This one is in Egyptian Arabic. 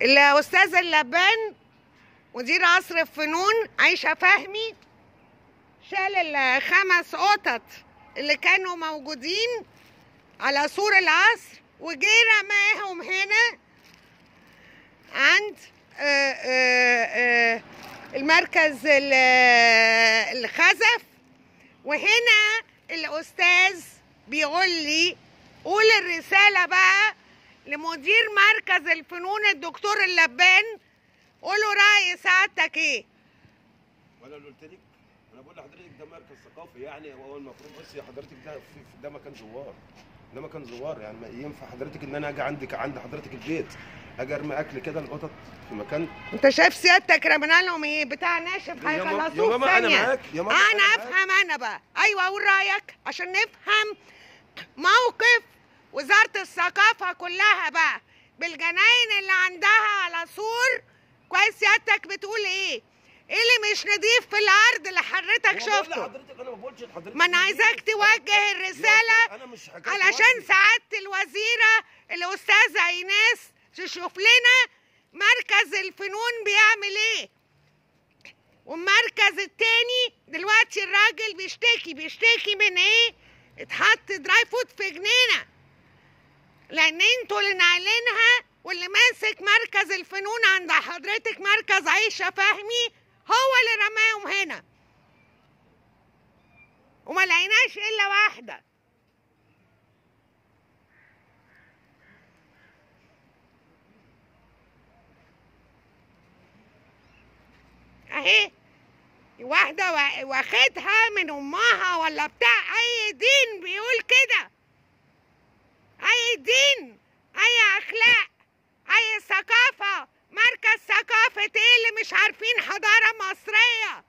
الاستاذ اللبان مدير قصر الفنون عايشه فهمي شال الخمس قطط اللي كانوا موجودين على سور العصر وجه رماهم هنا عند آه، آه، آه، المركز ال- الخزف وهنا الاستاذ بيقول لي قول الرساله بقى لمدير مركز الفنون الدكتور اللبان قوله راي سعادتك ايه وانا اللي قلت لك انا بقول لحضرتك ده مركز ثقافي يعني هو المفروض بس حضرتك ده في في- ده مكان زوار ده مكان زوار يعني ما ينفع حضرتك ان انا اجي عندك عند حضرتك البيت اجي ارمي اكل كده القطط في مكان انت شايف سيادتك رمينا لهم ايه بتاع ناشف يا ماما- يا هيخلصوه في ماما أنا ثانيه معاك، يا ماما انا أنا معاك. افهم انا بقى ايوه قول رايك عشان نفهم موقف وزاره الثقافه كلها بقى بالجناين اللي عندها على سور كويس سيادتك بتقول ايه ايه اللي مش نضيف في الارض اللي حضرتك هو بقول شفته لحضرتك انا ما بقولش لحضرتك ما انا عايزاك توجه الرساله انا مش حكاية علشان توجه. سعادة الوزيرة الأستاذة إيناس تشوف لنا مركز الفنون بيعمل إيه والمركز التاني دلوقتي الراجل بيشتكي بيشتكي من إيه اتحط دراي فود في جنينة لأن انتوا اللي ناقلينها واللي ماسك مركز الفنون عند حضرتك مركز عيشة فهمي هو اللي رماهم هنا وما لقيناش إلا واحدة اهي واحدة وا- واخدها من امها ولا بتاع اي دين بيقول كده اي دين اي اخلاق اي ثقافة مركز ثقافة ايه اللي مش عارفين حضارة مصرية